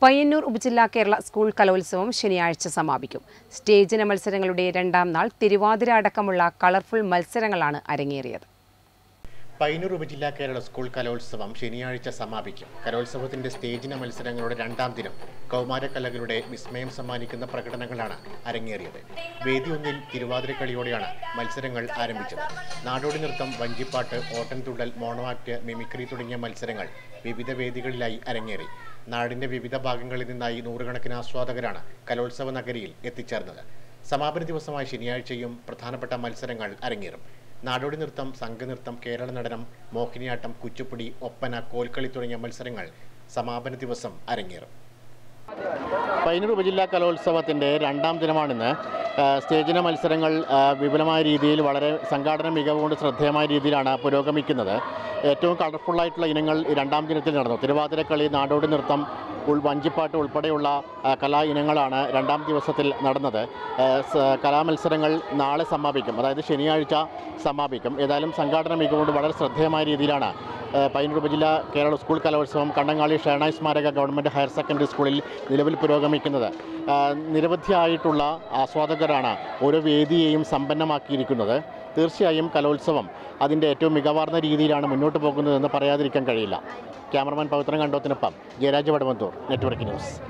പയ്യന്നൂർ ഉപജില്ലാ കേരള സ്കൂൾ കലോത്സവം ശനിയാഴ്ച സമാപിക്കും സ്റ്റേജിന മത്സരങ്ങളുടെ രണ്ടാം നാൾ തിരുവാതിര അടക്കമുള്ള കളർഫുൾ മത്സരങ്ങളാണ് അരങ്ങേറിയത് പയ്യന്നൂർ ഉപജില്ലാ കേരള സ്കൂൾ കലോത്സവം ശനിയാഴ്ച സമാപിക്കും കലോത്സവത്തിന്റെ സ്റ്റേജിന മത്സരങ്ങളുടെ രണ്ടാം ദിനം കൗമാരക്കലകളുടെ വിസ്മയം സമ്മാനിക്കുന്ന പ്രകടനങ്ങളാണ് അരങ്ങേറിയത് വേദി ഒന്നിൽ തിരുവാതിരക്കളിയോടെയാണ് മത്സരങ്ങൾ ആരംഭിച്ചത് നാടോടി നൃത്തം Vanchipattu Ottamthullal mono act mimicry തുടങ്ങിയ മത്സരങ്ങൾ വിവിധ വേദികളിലായി അരങ്ങേറി നാടിന്റെ വിവിധ ഭാഗങ്ങളിൽ നിന്നായി നൂറുകണക്കിന് ആസ്വാദകരാണ് കലോത്സവ നഗരിയിൽ എത്തിച്ചേർന്നത് സമാപന ദിവസമായ ശനിയാഴ്ചയും പ്രധാനപ്പെട്ട മത്സരങ്ങൾ അരങ്ങേറും നാടോടി നൃത്തം സംഘനൃത്തം കേരള നടനം മോഹിനിയാട്ടം കുച്ചുപ്പുടി ഒപ്പന കോൽക്കളി തുടങ്ങിയ മത്സരങ്ങൾ സമാപന ദിവസം അരങ്ങേറും പയ്യന്നൂർ ഉപജില്ലാ കലോത്സവത്തിൻ്റെ രണ്ടാം ദിനമാണിന്ന് ആ, സ്റ്റേജിന മത്സരങ്ങൾ ആ, വിപുലമായ രീതിയിൽ വളരെ സംഘാടന മികവുകൊണ്ട് ശ്രദ്ധേയമായ രീതിയിലാണ് പുരോഗമിക്കുന്നത് ഏറ്റവും കളർഫുള്ളായിട്ടുള്ള ഇനങ്ങൾ ഈ രണ്ടാം ദിനത്തിൽ നടന്നു തിരുവാതിരക്കളി നാടോടി നൃത്തം ഉൾ വഞ്ചിപ്പാട്ട് ഉൾപ്പെടെയുള്ള ആ, കലാ ഇനങ്ങളാണ് രണ്ടാം ദിവസത്തിൽ നടന്നത് ആ, സ- കലാമത്സരങ്ങൾ നാളെ സമാപിക്കും അതായത് ശനിയാഴ്ച സമാപിക്കും ഏതായാലും സംഘാടന മികവുകൊണ്ട് വളരെ ശ്രദ്ധേയമായ രീതിയിലാണ് ആ, പയ്യന്നൂർ ഉപജില്ലാ കേരള സ്കൂൾ കലോത്സവം കണ്ടങ്ങാളി ഷേണായി സ്മാരക ഗവൺമെൻറ് ഹയർ സെക്കൻഡറി സ്കൂളിൽ നിലവിൽ പുരോഗമിക്കുന്നത് ആ, നിരവധിയായിട്ടുള്ള ആസ്വാദകരാണ് ഓരോ വേദിയെയും സമ്പന്നമാക്കിയിരിക്കുന്നത് തീർച്ചയായും കലോത്സവം അതിൻ്റെ ഏറ്റവും മികവാർന്ന രീതിയിലാണ് മുന്നോട്ട് പോകുന്നതെന്ന് പറയാതിരിക്കാൻ കഴിയില്ല ക്യാമറമാൻ പവിത്രൻ കണ്ടോത്തിനൊപ്പം ജയരാജ് വടവന്തൂർ നെറ്റ്വർക്ക് ന്യൂസ്